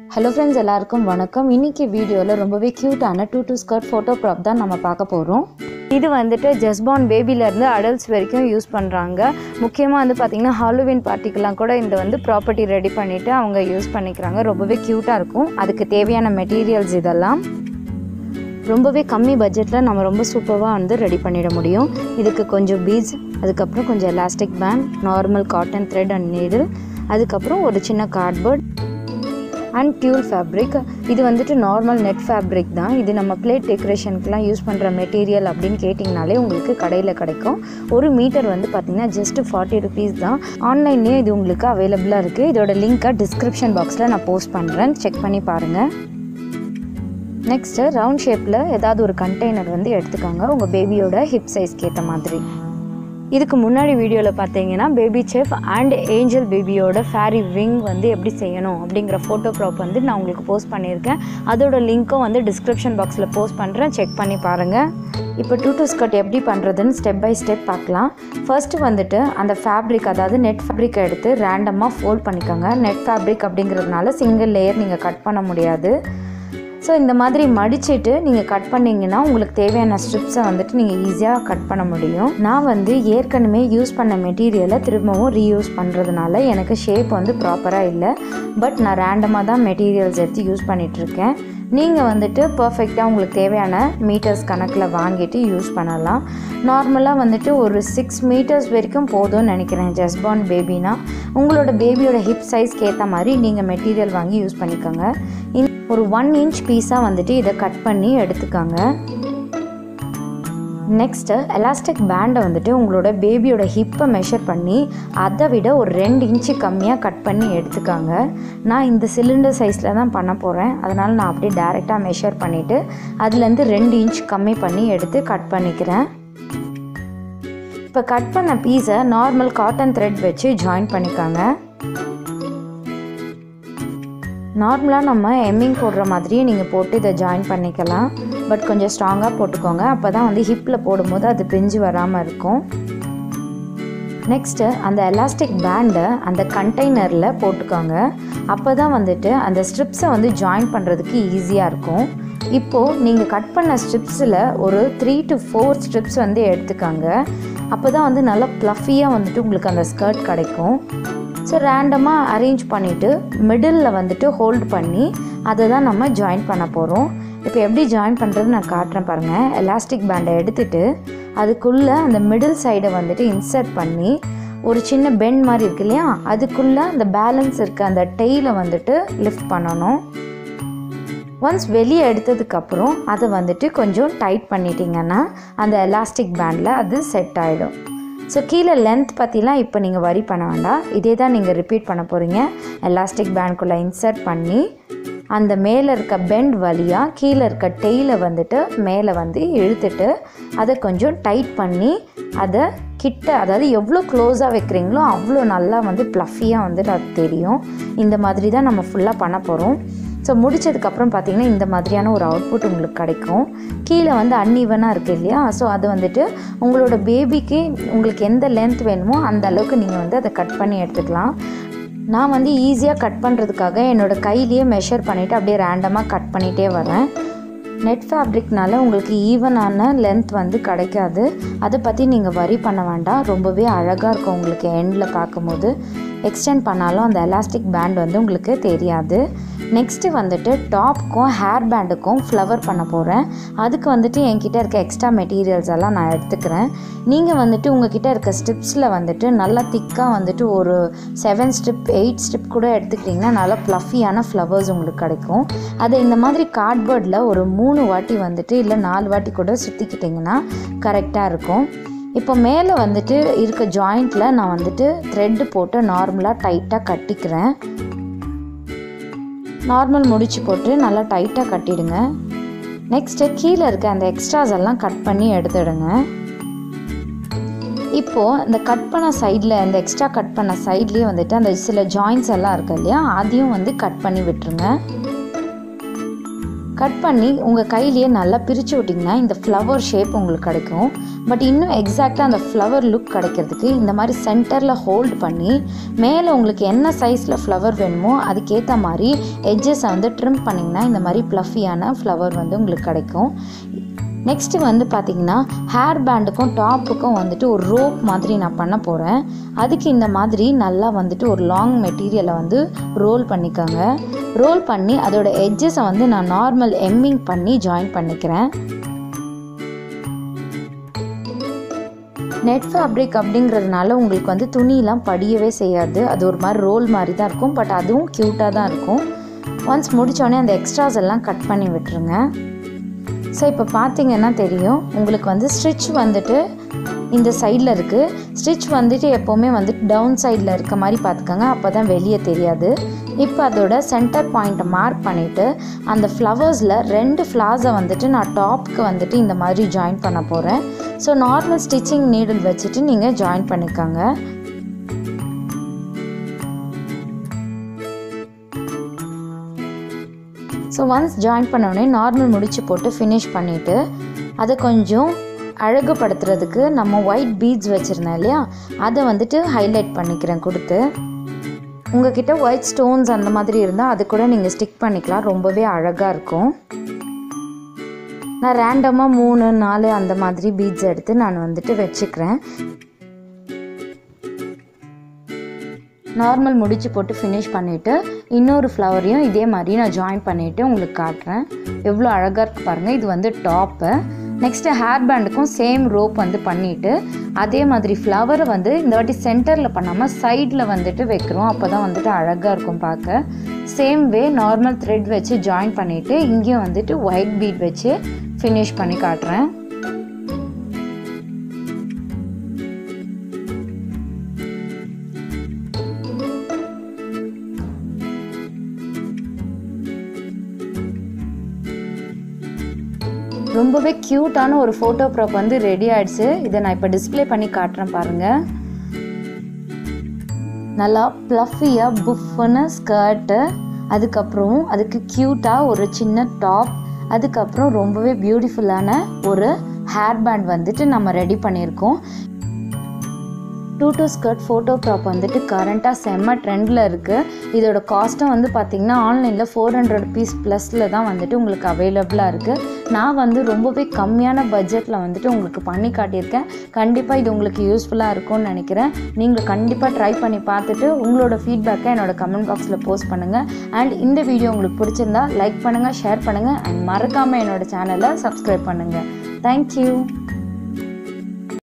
hello friends எல்லாருக்கும் வணக்கம் இன்னைக்கு வீடியோவில் ரொம்பவே க்யூட்டான tutu skirt photo prop தான் நம்ம பார்க்க போகிறோம் இது வந்துட்டு ஜஸ்பான் பேபிலேருந்து அடல்ட்ஸ் வரைக்கும் யூஸ் பண்ணுறாங்க முக்கியமாக வந்து பார்த்திங்கன்னா ஹாலோவின் பார்ட்டிக்கெலாம் கூட இந்த வந்து ப்ராப்பர்ட்டி ரெடி பண்ணிவிட்டு அவங்க யூஸ் பண்ணிக்கிறாங்க ரொம்பவே க்யூட்டாக இருக்கும் அதுக்கு தேவையான மெட்டீரியல்ஸ் இதெல்லாம் ரொம்பவே கம்மி பட்ஜெட்டில் நம்ம ரொம்ப சூப்பராக வந்து ரெடி பண்ணிட முடியும் இதுக்கு கொஞ்சம் பீட்ஸ் அதுக்கப்புறம் கொஞ்சம் elastic band normal cotton thread and needle அதுக்கப்புறம் ஒரு சின்ன கார்ட்போர்ட் அண்ட் டியூல் ஃபேப்ரிக் இது வந்துட்டு நார்மல் நெட் ஃபேப்ரிக் தான் இது நம்ம பிளேட் டெக்கரேஷனுக்குலாம் யூஸ் பண்ணுற மெட்டீரியல் அப்படின்னு கேட்டிங்கனாலே உங்களுக்கு கடையில் கிடைக்கும் ஒரு மீட்டர் வந்து பார்த்திங்கன்னா ஜஸ்ட் ஃபார்ட்டி ருபீஸ் தான் ஆன்லைன்லேயும் இது உங்களுக்கு அவைலபிளாக இருக்குது இதோட லிங்க்கை டிஸ்கிரிப்ஷன் பாக்ஸில் நான் போஸ்ட் பண்ணுறேன் செக் பண்ணி பாருங்கள் நெக்ஸ்ட்டு ரவுண்ட் ஷேப்பில் ஏதாவது ஒரு கண்டெய்னர் வந்து எடுத்துக்கோங்க உங்கள் பேபியோட ஹிப் சைஸ்க்கு ஏற்ற மாதிரி இதுக்கு முன்னாடி வீடியோவில் பார்த்தீங்கன்னா பேபி செஃப் அண்ட் ஏஞ்சல் பேபியோட ஃபேரி விங் வந்து எப்படி செய்யணும் அப்படிங்கிற ஃபோட்டோ ப்ராப் வந்து நான் உங்களுக்கு போஸ்ட் பண்ணியிருக்கேன் அதோட லிங்க்கும் வந்து டிஸ்கிரிப்ஷன் பாக்ஸில் போஸ்ட் பண்ணுறேன் செக் பண்ணி பாருங்கள் இப்போ டூ டூ ஸ்கர்ட் எப்படி பண்ணுறதுன்னு ஸ்டெப் பை ஸ்டெப் பார்க்கலாம் ஃபர்ஸ்ட்டு வந்துட்டு அந்த ஃபேப்ரிக் அதாவது நெட் ஃபேப்ரிக்கை எடுத்து ரேண்டமாக ஃபோல்ட் பண்ணிக்கோங்க நெட் ஃபேப்ரிக் அப்படிங்கிறதுனால சிங்கிள் லேயர் நீங்கள் கட் பண்ண முடியாது ஸோ இந்த மாதிரி மடிச்சிட்டு நீங்கள் கட் பண்ணிங்கன்னா உங்களுக்கு தேவையான ஸ்ட்ரிப்ஸை வந்துட்டு நீங்கள் ஈஸியாக கட் பண்ண முடியும் நான் வந்து ஏற்கனவே யூஸ் பண்ண மெட்டீரியலை திரும்பவும் ரீயூஸ் பண்ணுறதுனால எனக்கு ஷேப் வந்து ப்ராப்பராக இல்லை பட் நான் ரேண்டமாக தான் மெட்டீரியல்ஸ் எடுத்து யூஸ் பண்ணிகிட்ருக்கேன் நீங்கள் வந்துட்டு பர்ஃபெக்டாக உங்களுக்கு தேவையான மீட்டர்ஸ் கணக்கில் வாங்கிட்டு யூஸ் பண்ணலாம் நார்மலாக வந்துட்டு ஒரு சிக்ஸ் மீட்டர்ஸ் வரைக்கும் போதும்னு நினைக்கிறேன் ஜஸ்பான் பேபினா உங்களோட பேபியோட ஹிப் சைஸ்க்கு ஏற்ற மாதிரி நீங்கள் மெட்டீரியல் வாங்கி யூஸ் பண்ணிக்கோங்க இந்த ஒரு ஒன் இன்ச் பீஸாக வந்துட்டு இதை கட் பண்ணி எடுத்துக்கோங்க நெக்ஸ்ட்டு எலாஸ்டிக் பேண்டை வந்துட்டு உங்களோட பேபியோட ஹிப்பை மெஷர் பண்ணி அதை விட ஒரு ரெண்டு இன்ச்சு கம்மியாக கட் பண்ணி எடுத்துக்காங்க நான் இந்த சிலிண்டர் சைஸில் தான் பண்ண போகிறேன் அதனால் நான் அப்படியே டேரெக்டாக மெஷர் பண்ணிவிட்டு அதுலேருந்து ரெண்டு இன்ச் கம்மி பண்ணி எடுத்து கட் பண்ணிக்கிறேன் இப்போ கட் பண்ண பீஸை நார்மல் காட்டன் த்ரெட் வச்சு ஜாயின் பண்ணிக்காங்க நார்மலாக நம்ம எம்மிங் போடுற மாதிரியே நீங்கள் போட்டு இதை ஜாயின் பண்ணிக்கலாம் பட் கொஞ்சம் ஸ்ட்ராங்காக போட்டுக்கோங்க அப்போ தான் வந்து ஹிப்பில் போடும்போது அது பிஞ்சு வராமல் இருக்கும் நெக்ஸ்ட்டு அந்த எலாஸ்டிக் பேண்டை அந்த கண்டெய்னரில் போட்டுக்கோங்க அப்போ தான் வந்துட்டு அந்த ஸ்ட்ரிப்ஸை வந்து ஜாயின் பண்ணுறதுக்கு ஈஸியாக இருக்கும் இப்போது நீங்கள் கட் பண்ண ஸ்ட்ரிப்ஸில் ஒரு த்ரீ டு ஃபோர் ஸ்ட்ரிப்ஸ் வந்து எடுத்துக்கோங்க அப்போ தான் வந்து நல்லா ப்ளஃபியாக வந்துட்டு உங்களுக்கு அந்த ஸ்கர்ட் கிடைக்கும் ஸோ ரேண்டமாக அரேஞ்ச் பண்ணிவிட்டு மிடில் வந்துட்டு ஹோல்ட் பண்ணி அதை தான் நம்ம ஜாயின் பண்ண போகிறோம் இப்போ எப்படி ஜாயின் பண்ணுறது நான் காட்டுறேன் பாருங்கள் எலாஸ்டிக் பேண்டை எடுத்துகிட்டு அதுக்குள்ளே அந்த மிடில் சைடை வந்துட்டு இன்சர்ட் பண்ணி ஒரு சின்ன பெண்ட் மாதிரி இருக்கு இல்லையா அதுக்குள்ளே அந்த பேலன்ஸ் இருக்க அந்த டெய்லை வந்துட்டு லிஃப்ட் பண்ணணும் ஒன்ஸ் வெளியே எடுத்ததுக்கப்புறம் அதை வந்துட்டு கொஞ்சம் டைட் பண்ணிட்டீங்கன்னா அந்த எலாஸ்டிக் பேண்டில் அது செட் ஆகிடும் ஸோ கீழே லென்த் பற்றிலாம் இப்போ நீங்கள் வரி பண்ண வேண்டாம் இதே தான் நீங்கள் ரிப்பீட் பண்ண போகிறீங்க எலாஸ்டிக் பேண்ட்குள்ளே இன்சர்ட் பண்ணி அந்த மேலே இருக்க பெண்ட் வழியாக கீழே இருக்க டெய்லை வந்துட்டு மேலே வந்து இழுத்துட்டு அதை கொஞ்சம் டைட் பண்ணி அதை கிட்ட அதாவது எவ்வளோ க்ளோஸாக வைக்கிறீங்களோ அவ்வளோ நல்லா வந்து ப்ளஃபியாக வந்துட்டு அது தெரியும் இந்த மாதிரி தான் நம்ம ஃபுல்லாக பண்ண போகிறோம் ஸோ முடித்ததுக்கப்புறம் பார்த்தீங்கன்னா இந்த மாதிரியான ஒரு அவுட்புட் உங்களுக்கு கிடைக்கும் கீழே வந்து அன்இவனாக இருக்குது இல்லையா ஸோ அது வந்துட்டு உங்களோட பேபிக்கு உங்களுக்கு எந்த லென்த் வேணுமோ அந்த அளவுக்கு நீங்கள் வந்து அதை கட் பண்ணி எடுத்துக்கலாம் நான் வந்து ஈஸியாக கட் பண்ணுறதுக்காக என்னோடய கையிலேயே மெஷர் பண்ணிவிட்டு அப்படியே ரேண்டமாக கட் பண்ணிகிட்டே வரேன் நெட் ஃபேப்ரிக்னால உங்களுக்கு ஈவனான லென்த் வந்து கிடைக்காது அதை பற்றி நீங்கள் வரி பண்ண வேண்டாம் ரொம்பவே அழகாக இருக்கும் உங்களுக்கு எண்டில் பார்க்கும்போது எக்ஸ்டெண்ட் பண்ணாலும் அந்த எலாஸ்டிக் பேண்ட் வந்து உங்களுக்கு தெரியாது நெக்ஸ்ட்டு வந்துட்டு டாப்க்கும் ஹேர் பேண்டுக்கும் ஃப்ளவர் பண்ண போகிறேன் அதுக்கு வந்துட்டு என்கிட்ட இருக்க எக்ஸ்ட்ரா மெட்டீரியல்ஸ் எல்லாம் நான் எடுத்துக்கிறேன் நீங்கள் வந்துட்டு உங்ககிட்ட இருக்க ஸ்ட்ரிப்ஸில் வந்துட்டு நல்லா திக்காக வந்துட்டு ஒரு செவன் ஸ்ட்ரிப் எயிட் ஸ்ட்ரிப் கூட எடுத்துக்கிட்டிங்கன்னா நல்லா ப்ளஃபியான ஃப்ளவர்ஸ் உங்களுக்கு கிடைக்கும் அதை இந்த மாதிரி கார்ட்போர்டில் ஒரு மூணு வாட்டி வந்துட்டு இல்லை நாலு வாட்டி கூட சுற்றிக்கிட்டிங்கன்னா கரெக்டாக இருக்கும் இப்போ மேலே வந்துட்டு இருக்க ஜாயிண்ட்டில் நான் வந்துட்டு த்ரெட்டு போட்டு நார்மலாக டைட்டாக கட்டிக்கிறேன் நார்மல் முடிச்சு போட்டு நல்லா டைட்டாக கட்டிடுங்க நெக்ஸ்ட்டு கீழே இருக்க அந்த எக்ஸ்ட்ராஸ் எல்லாம் கட் பண்ணி எடுத்துடுங்க இப்போது இந்த கட் பண்ண சைடில் இந்த எக்ஸ்ட்ரா கட் பண்ண சைட்லேயே வந்துட்டு அந்த சில ஜாயின்ஸ் எல்லாம் இருக்கு இல்லையா அதையும் வந்து கட் பண்ணி விட்டுருங்க கட் பண்ணி உங்கள் கையிலேயே நல்லா பிரித்து விட்டிங்கன்னா இந்த ஃப்ளவர் ஷேப் உங்களுக்கு கிடைக்கும் பட் இன்னும் எக்ஸாக்டாக அந்த ஃப்ளவர் லுக் கிடைக்கிறதுக்கு இந்த மாதிரி சென்டரில் ஹோல்ட் பண்ணி மேலே உங்களுக்கு என்ன சைஸில் ஃப்ளவர் வேணுமோ அதுக்கேற்ற மாதிரி எட்ஜஸை வந்து ட்ரிம் பண்ணிங்கன்னா இந்த மாதிரி ப்ளஃபியான ஃப்ளவர் வந்து உங்களுக்கு கிடைக்கும் நெக்ஸ்ட்டு வந்து பார்த்திங்கன்னா ஹேர் பேண்டுக்கும் டாப்புக்கும் வந்துட்டு ஒரு ரோப் மாதிரி நான் பண்ண போகிறேன் அதுக்கு இந்த மாதிரி நல்லா வந்துட்டு ஒரு லாங் மெட்டீரியலை வந்து ரோல் பண்ணிக்கோங்க ரோல் பண்ணி அதோட எட்ஜஸை வந்து நான் நார்மல் எம்மிங் பண்ணி ஜாயின் பண்ணிக்கிறேன் நெட் ஃபேப்ரிக் அப்படிங்கிறதுனால உங்களுக்கு வந்து துணியெலாம் படியவே செய்யாது அது ஒரு மாதிரி ரோல் மாதிரி தான் இருக்கும் பட் அதுவும் க்யூட்டாக தான் இருக்கும் ஒன்ஸ் முடித்தோடனே அந்த எக்ஸ்ட்ராஸ் எல்லாம் கட் பண்ணி விட்டுருங்க ஸோ இப்போ பார்த்தீங்கன்னா தெரியும் உங்களுக்கு வந்து ஸ்டிச் வந்துட்டு இந்த சைடில் இருக்குது ஸ்டிச் வந்துட்டு எப்போவுமே வந்துட்டு டவுன் சைடில் இருக்க மாதிரி பார்த்துக்கோங்க அப்போ தான் வெளியே தெரியாது இப்போ அதோட சென்டர் பாயிண்ட்டை மார்க் பண்ணிவிட்டு அந்த ஃப்ளவர்ஸில் ரெண்டு ஃப்ளார்ஸை வந்துட்டு நான் டாப்க்கு வந்துட்டு இந்த மாதிரி ஜாயின் பண்ண போகிறேன் ஸோ நார்மல் ஸ்டிச்சிங் நீடில் வச்சுட்டு நீங்கள் ஜாயின் பண்ணிக்கோங்க ஸோ ஒன்ஸ் ஜாயின் பண்ணோடனே நார்மல் முடிச்சு போட்டு ஃபினிஷ் பண்ணிவிட்டு அதை கொஞ்சம் அழகுபடுத்துறதுக்கு நம்ம ஒயிட் பீட்ஸ் வச்சுருந்தேன் இல்லையா அதை வந்துட்டு ஹைலைட் பண்ணிக்கிறேன் கொடுத்து உங்ககிட்ட ஒயிட் ஸ்டோன்ஸ் அந்த மாதிரி இருந்தால் அது கூட நீங்கள் ஸ்டிக் பண்ணிக்கலாம் ரொம்பவே அழகாக இருக்கும் நான் ரேண்டமாக மூணு நாலு அந்த மாதிரி பீட்ஸ் எடுத்து நான் வந்துட்டு வச்சுக்கிறேன் நார்மல் முடிச்சு போட்டு ஃபினிஷ் பண்ணிவிட்டு இன்னொரு ஃப்ளவரையும் இதே மாதிரி நான் ஜாயின் பண்ணிவிட்டு உங்களுக்கு காட்டுறேன் எவ்வளோ அழகாக இருக்குது பாருங்கள் இது வந்து டாப்பு நெக்ஸ்ட்டு ஹேர் பேண்டுக்கும் சேம் ரோப் வந்து பண்ணிவிட்டு அதே மாதிரி ஃப்ளவரை வந்து இந்த வாட்டி சென்டரில் பண்ணாமல் சைடில் வந்துட்டு வைக்கிறோம் அப்போ தான் வந்துட்டு அழகாக இருக்கும் பார்க்க சேம் வே நார்மல் த்ரெட் வச்சு ஜாயின் பண்ணிவிட்டு இங்கேயும் வந்துட்டு ஒயிட் பீட் வச்சு ஃபினிஷ் பண்ணி காட்டுறேன் ரொம்பவே க்யூட்டான ஒரு ஃபோட்டோ ப்ராப் வந்து ரெடி ஆயிடுச்சு இதை நான் இப்போ டிஸ்ப்ளே பண்ணி காட்டுறேன் பாருங்கள் நல்லா ப்ளஃபியாக புஃப்னு ஸ்கர்ட்டு அதுக்கப்புறம் அதுக்கு க்யூட்டாக ஒரு சின்ன டாப் அதுக்கப்புறம் ரொம்பவே பியூட்டிஃபுல்லான ஒரு ஹேர் பேண்ட் வந்துட்டு நம்ம ரெடி பண்ணியிருக்கோம் tutu skirt photo crop வந்துட்டு கரண்ட்டாக செம்ம ட்ரெண்டில் இருக்குது இதோட காஸ்ட்டும் வந்து பார்த்திங்கன்னா ஆன்லைனில் ஃபோர் ஹண்ட்ரட் ருபீஸ் ப்ளஸில் தான் வந்துட்டு உங்களுக்கு அவைலபிளாக இருக்குது நான் வந்து ரொம்பவே கம்மியான பட்ஜெட்டில் வந்துட்டு உங்களுக்கு பண்ணி காட்டியிருக்கேன் கண்டிப்பாக இது உங்களுக்கு யூஸ்ஃபுல்லாக இருக்கும்னு நினைக்கிறேன் நீங்கள் கண்டிப்பாக ட்ரை பண்ணி பார்த்துட்டு உங்களோட ஃபீட்பேக்கை என்னோட கமெண்ட் பாக்ஸில் போஸ்ட் பண்ணுங்கள் அண்ட் இந்த வீடியோ உங்களுக்கு பிடிச்சிருந்தா லைக் பண்ணுங்கள் ஷேர் பண்ணுங்கள் அண்ட் மறக்காமல் என்னோட சேனலை சப்ஸ்கிரைப் பண்ணுங்கள் தேங்க்யூ